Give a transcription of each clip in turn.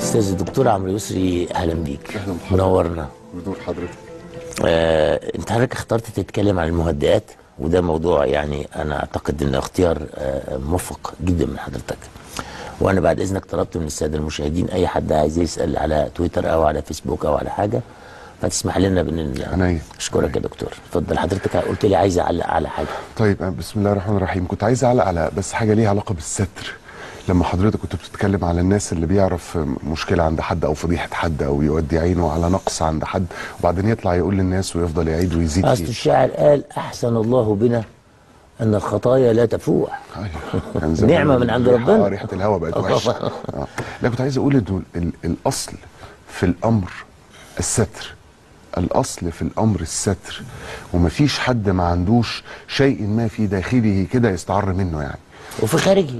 استاذ الدكتور عمرو يسري اهلا بيك أهلا بحضرتك. منورنا بدور حضرتك آه، انت حضرتك اخترت تتكلم عن المهدئات وده موضوع يعني انا اعتقد ان اختيار آه، موفق جدا من حضرتك وانا بعد اذنك طلبت من الساده المشاهدين اي حد عايز يسال على تويتر او على فيسبوك او على حاجه فتسمح لنا بان عينيا. اشكرك يا دكتور اتفضل حضرتك قلت لي عايز اعلق على حاجه طيب آه، بسم الله الرحمن الرحيم كنت عايز اعلق على بس حاجه ليها علاقه بالستر لما حضرتك كنت بتتكلم على الناس اللي بيعرف مشكله عند حد او فضيحه حد او يودي عينه على نقص عند حد وبعدين يطلع يقول للناس ويفضل يعيد ويزيد اصل فيه الشاعر قال احسن الله بنا ان الخطايا لا تفوح أيوة. كان زمان نعمة من عند الريحة- ربنا. آه، ريحه الهواء بقت وحشه آه. لا كنت عايز اقول انه ال- الاصل في الامر الستر الاصل في الامر الستر ومفيش حد ما عندوش شيء ما في داخله كده يستعر منه يعني وفي خارجه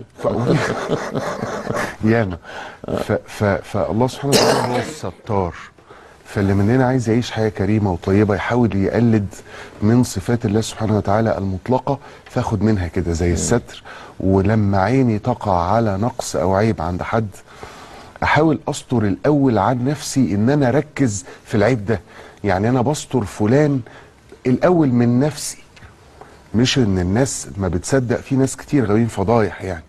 ياما ف ف فالله سبحانه وتعالى هو الستار فاللي مننا عايز يعيش حياه كريمه وطيبه يحاول يقلد من صفات الله سبحانه وتعالى المطلقه فاخد منها كده زي الستر ولما عيني تقع على نقص او عيب عند حد احاول استر الاول عن نفسي ان انا اركز في العيب ده يعني انا بستر فلان الاول من نفسي مش ان الناس ما بتصدق في ناس كتير غاويين فضايح يعني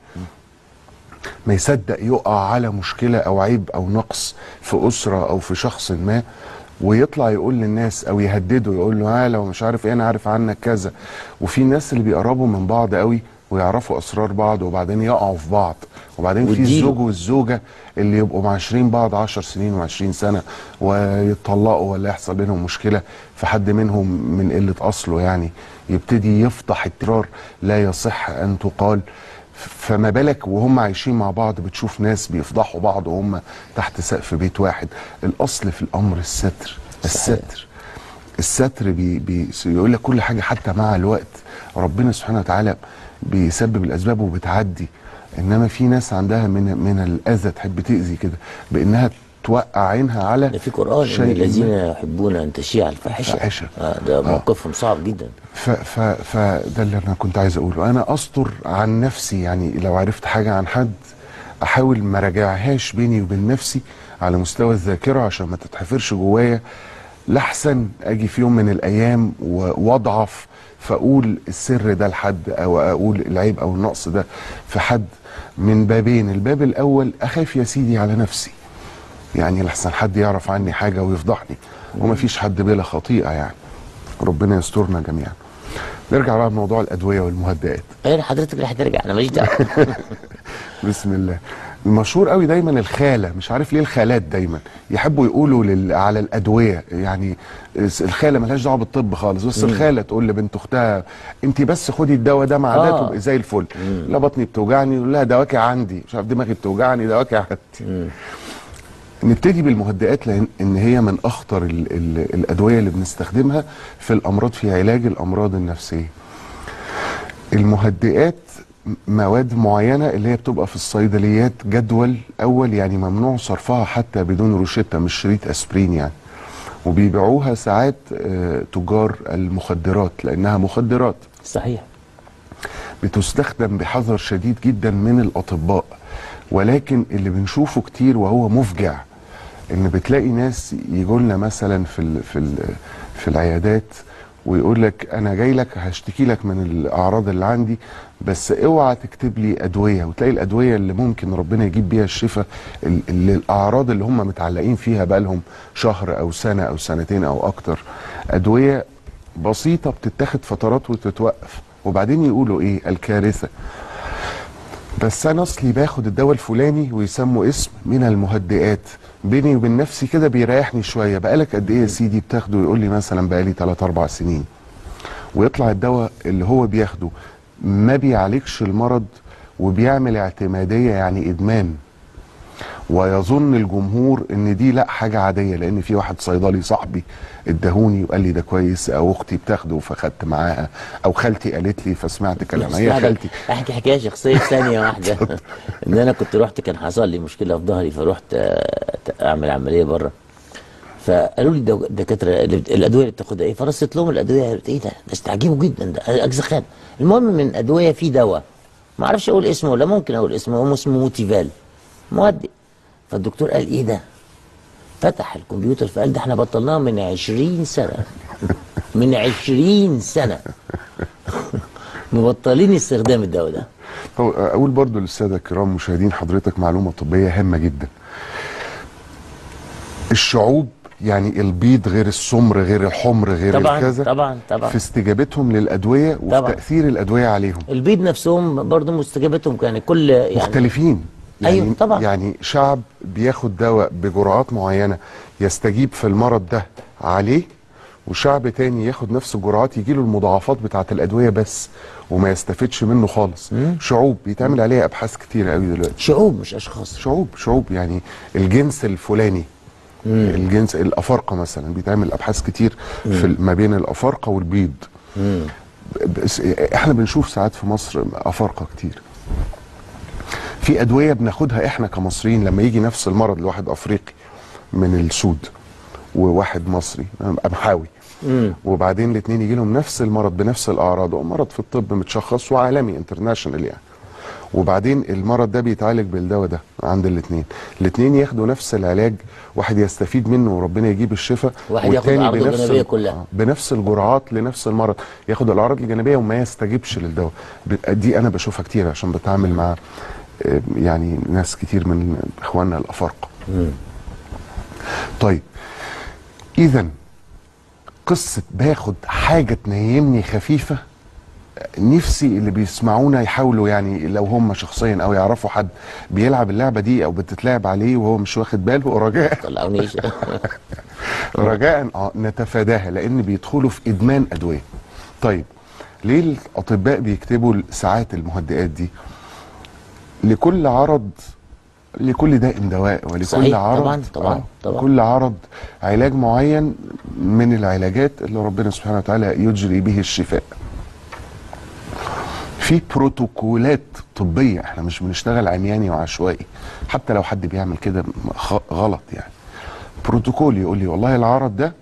ما يصدق يقع على مشكلة أو عيب أو نقص في أسرة أو في شخص ما ويطلع يقول للناس أو يهدده يقول له ها لو مش عارف إيه أنا عارف عنك كذا وفي ناس اللي بيقربوا من بعض قوي ويعرفوا أسرار بعض وبعدين يقعوا في بعض وبعدين في واديله. الزوج والزوجة اللي يبقوا معاشرين بعض عشر سنين و20 سنة ويتطلقوا ولا يحصل بينهم مشكلة فحد منهم من قلة أصله يعني يبتدي يفضح الترار لا يصح أن تقال فما بالك وهم عايشين مع بعض بتشوف ناس بيفضحوا بعض وهم تحت سقف بيت واحد الاصل في الامر الستر الستر الستر بي بي يقول لك كل حاجه حتى مع الوقت ربنا سبحانه وتعالى بيسبب الاسباب وبتعدي انما في ناس عندها من من الاذى تحب تاذي كده بانها توقع عينها على ده في قرآن شيء ان ما. الذين يحبون ان تشيع الفاحشه الفاحشة. آه ده موقفهم صعب جدا ف ف فده اللي انا كنت عايز اقوله انا استر عن نفسي يعني لو عرفت حاجه عن حد احاول ما راجعهاش بيني وبين نفسي على مستوى الذاكره عشان ما تتحفرش جوايا لاحسن اجي في يوم من الايام و- واضعف فاقول السر ده لحد او اقول العيب او النقص ده في حد من بابين الباب الاول اخاف يا سيدي على نفسي يعني لحسن حد يعرف عني حاجه ويفضحني ومفيش حد بلا خطيئه يعني ربنا يسترنا جميعا نرجع بقى لموضوع الادويه والمهدئات غير حضرتك اللي هترجع انا ماليش دعوه بسم الله المشهور قوي دايما الخاله مش عارف ليه الخالات دايما يحبوا يقولوا لل... على الادويه يعني الخاله ملهاش دعوه بالطب خالص بس الخاله تقول لبنت اختها انت بس خدي الدواء ده مع ده آه. تبقي زي الفل لا بطني بتوجعني لا دواكي عندي مش عارف دماغي بتوجعني دواكي عندي نبتدي بالمهدئات لان ان هي من اخطر ال ال الادويه اللي بنستخدمها في الامراض في علاج الامراض النفسيه المهدئات مواد معينه اللي هي بتبقى في الصيدليات جدول اول يعني ممنوع صرفها حتى بدون روشته مش شريط اسبرين يعني وبيبيعوها ساعات آه، تجار المخدرات لانها مخدرات صحيح بتستخدم بحذر شديد جدا من الاطباء ولكن اللي بنشوفه كتير وهو مفجع ان بتلاقي ناس يجوا لنا مثلا في ال في ال في العيادات ويقول لك انا جاي لك هشتكي لك من الاعراض اللي عندي بس اوعى تكتب لي ادويه وتلاقي الادويه اللي ممكن ربنا يجيب بيها الشفاء ال- اللي الاعراض اللي هم متعلقين فيها بقالهم شهر او سنه او سنتين او اكتر ادويه بسيطه بتتاخد فترات وتتوقف وبعدين يقولوا ايه الكارثه بس انا اصلي باخد الدواء الفلاني ويسموا اسم من المهدئات بيني وبين نفسي كده بيريحني شويه بقالك قد ايه يا سيدي بتاخده يقول لي مثلا بقالي 3 4 سنين ويطلع الدواء اللي هو بياخده ما بيعالجش المرض وبيعمل اعتماديه يعني ادمان ويظن الجمهور ان دي لا حاجه عاديه لان في واحد صيدلي صاحبي اداهوني وقال لي ده كويس او اختي بتاخده فخدت معاها او خالتي قالت لي فسمعت كلامها هي اسمعني، خالتي احكي حكايه شخصيه ثانيه واحده ان انا كنت رحت كان حصل لي مشكله في ظهري فرحت آه، اعمل عمليه بره فقالوا لي الدو- الدكاتره اللي بت- الادويه اللي بتاخدها ايه فرصت لهم الادويه قلت ايه ده ده استعجبوا جدا ده اجزخان المهم من ادويه في دواء ما اعرفش اقول اسمه ولا ممكن اقول اسمه هو اسمه موتيفال مهدئ فالدكتور قال ايه ده فتح الكمبيوتر فقال ده احنا بطلناه من 20 سنه من 20 سنه مبطلين استخدام الدواء ده هو اقول برضو للساده الكرام مشاهدين حضرتك معلومه طبيه هامه جدا الشعوب يعني البيض غير السمر غير الحمر غير طبعا الكذا طبعا طبعا في استجابتهم للادويه وفي طبعا. تاثير الادويه عليهم البيض نفسهم برضه مستجابتهم كان كل يعني مختلفين يعني أيوة طبعا. يعني شعب بياخد دواء بجرعات معينه يستجيب في المرض ده عليه وشعب تاني ياخد نفس الجرعات يجي له المضاعفات بتاعه الادويه بس وما يستفدش منه خالص شعوب بيتعمل عليها ابحاث كتيره قوي دلوقتي شعوب مش اشخاص شعوب شعوب يعني الجنس الفلاني الجنس الافارقه مثلا بيتعمل ابحاث كتير في ال- ما بين الافارقه والبيض بس احنا بنشوف ساعات في مصر افارقه كتير في ادويه بناخدها احنا كمصريين لما يجي نفس المرض لواحد افريقي من السود وواحد مصري امحاوي وبعدين الاثنين يجي لهم نفس المرض بنفس الاعراض هو مرض في الطب متشخص وعالمي انترناشونال يعني وبعدين المرض ده بيتعالج بالدواء ده عند الاثنين الاثنين ياخدوا نفس العلاج واحد يستفيد منه وربنا يجيب الشفاء واحد ياخد والتاني أعراضه بنفس الجانبية ال- كلها. آه، بنفس الجرعات لنفس المرض ياخد الاعراض الجانبيه وما يستجيبش للدواء ب- دي انا بشوفها كتير عشان بتعامل مع آه، يعني ناس كتير من اخواننا الافارقه طيب اذا قصه باخد حاجه تنيمني خفيفه نفسي اللي بيسمعونا يحاولوا يعني لو هم شخصيا او يعرفوا حد بيلعب اللعبه دي او بتتلعب عليه وهو مش واخد باله رجاء طلعونيش رجاء اه نتفاداها لان بيدخلوا في ادمان ادويه. طيب ليه الاطباء بيكتبوا ساعات المهدئات دي؟ لكل عرض لكل داء دواء ولكل صحيح، عرض طبعاً، طبعاً، آه، طبعاً. كل عرض علاج معين من العلاجات اللي ربنا سبحانه وتعالى يجري به الشفاء. في بروتوكولات طبيه احنا مش بنشتغل عمياني وعشوائي حتى لو حد بيعمل كده خ- غلط يعني بروتوكول يقول لي والله العرض ده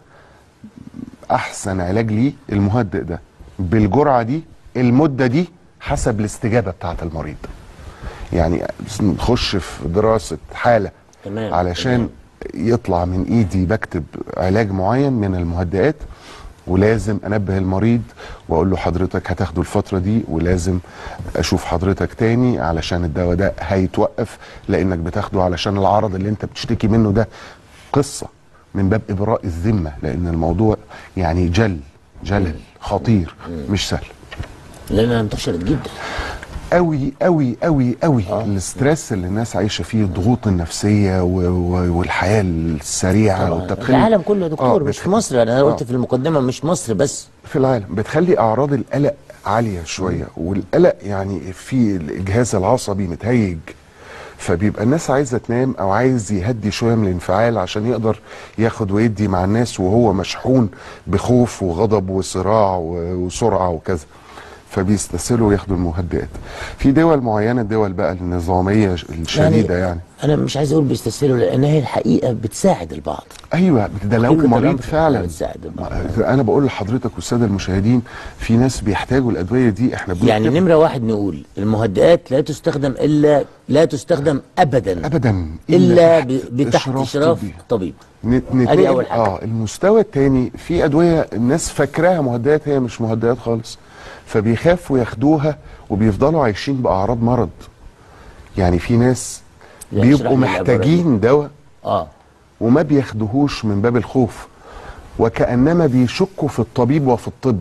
احسن علاج ليه المهدئ ده بالجرعه دي المده دي حسب الاستجابه بتاعه المريض يعني نخش في دراسه حاله تمام، علشان يطلع من ايدي بكتب علاج معين من المهدئات ولازم انبه المريض واقول له حضرتك هتاخده الفتره دي ولازم اشوف حضرتك تاني علشان الدواء ده هيتوقف لانك بتاخده علشان العرض اللي انت بتشتكي منه ده قصه من باب ابراء الذمه لان الموضوع يعني جل جلل خطير مش سهل لانها انتشرت جدا قوي قوي قوي قوي الاسترس اللي الناس عايشه فيه الضغوط النفسيه و... و... والحياه السريعه طبعا والتدخين العالم كله يا دكتور آه، مش بتخ- في مصر انا آه. قلت في المقدمه مش مصر بس في العالم بتخلي اعراض القلق عاليه شويه والقلق يعني في الجهاز العصبي متهيج فبيبقى الناس عايزه تنام او عايز يهدي شويه من الانفعال عشان يقدر ياخد ويدي مع الناس وهو مشحون بخوف وغضب وصراع و- وسرعه وكذا فبيستسهلوا ياخدوا المهدئات في دول معينه الدول بقى النظاميه الشديده يعني, انا مش عايز اقول بيستسهلوا لان هي الحقيقه بتساعد البعض ايوه ده لو حقيقة مريض الأمر فعلا بتساعد البعض. انا بقول لحضرتك والساده المشاهدين في ناس بيحتاجوا الادويه دي احنا بنكتب يعني نمره واحد نقول المهدئات لا تستخدم الا لا تستخدم ابدا ابدا الا تحت ب- بتحت اشراف طبي. طبيب ن- ادي نتنقل- اول حاجه اه المستوى الثاني في ادويه الناس فاكراها مهدئات هي مش مهدئات خالص فبيخافوا ياخدوها وبيفضلوا عايشين باعراض مرض يعني في ناس لا، اشرح بيبقوا لي العبارة دي. محتاجين دواء اه وما بياخدوهوش من باب الخوف وكأنما بيشكوا في الطبيب وفي الطب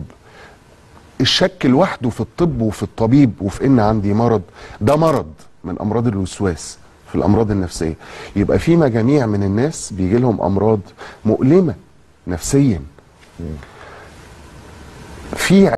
الشك لوحده في الطب وفي الطبيب وفي ان عندي مرض ده مرض من امراض الوسواس في الامراض النفسيه يبقى في مجاميع من الناس بيجي لهم امراض مؤلمه نفسيا في